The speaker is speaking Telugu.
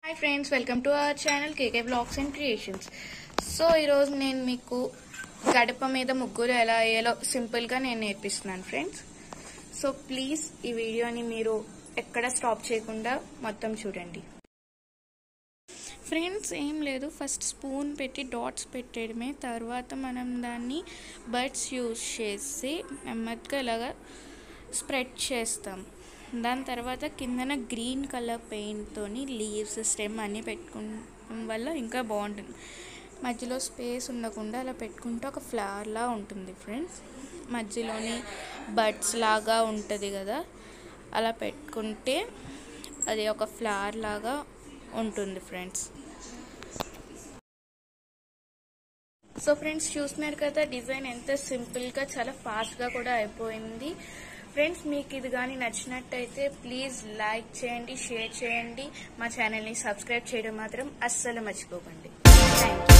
hi friends welcome to our channel KK blogs and creations so ఈరోజు నేను మీకు గడప మీద ముగ్గులు ఎలా వేయాలో సింపుల్గా నేను నేర్పిస్తున్నాను ఫ్రెండ్స్ సో ప్లీజ్ ఈ వీడియోని మీరు ఎక్కడ స్టాప్ చేయకుండా మొత్తం చూడండి ఫ్రెండ్స్ ఏం లేదు ఫస్ట్ స్పూన్ పెట్టి డాట్స్ పెట్టడమే తర్వాత మనం దాన్ని బర్డ్స్ యూజ్ చేసి నెమ్మదిగా ఇలాగా స్ప్రెడ్ చేస్తాం దాని తర్వాత కిందన గ్రీన్ కలర్ పెయింట్తోని లీవ్స్ స్టెమ్ అన్నీ పెట్టుకోవడం వల్ల ఇంకా బాగుంటుంది మధ్యలో స్పేస్ ఉండకుండా అలా పెట్టుకుంటే ఒక ఫ్లవర్లా ఉంటుంది ఫ్రెండ్స్ మధ్యలోని బర్డ్స్ లాగా ఉంటుంది కదా అలా పెట్టుకుంటే అది ఒక ఫ్లవర్ లాగా ఉంటుంది ఫ్రెండ్స్ సో ఫ్రెండ్స్ చూస్తున్నారు కదా డిజైన్ ఎంత సింపుల్గా చాలా ఫాస్ట్గా కూడా అయిపోయింది ఫ్రెండ్స్ మీకు ఇది కానీ నచ్చినట్టయితే ప్లీజ్ లైక్ చేయండి షేర్ చేయండి మా ఛానల్ని సబ్స్క్రైబ్ చేయడం మాత్రం అస్సలు మర్చిపోకండి థ్యాంక్ యూ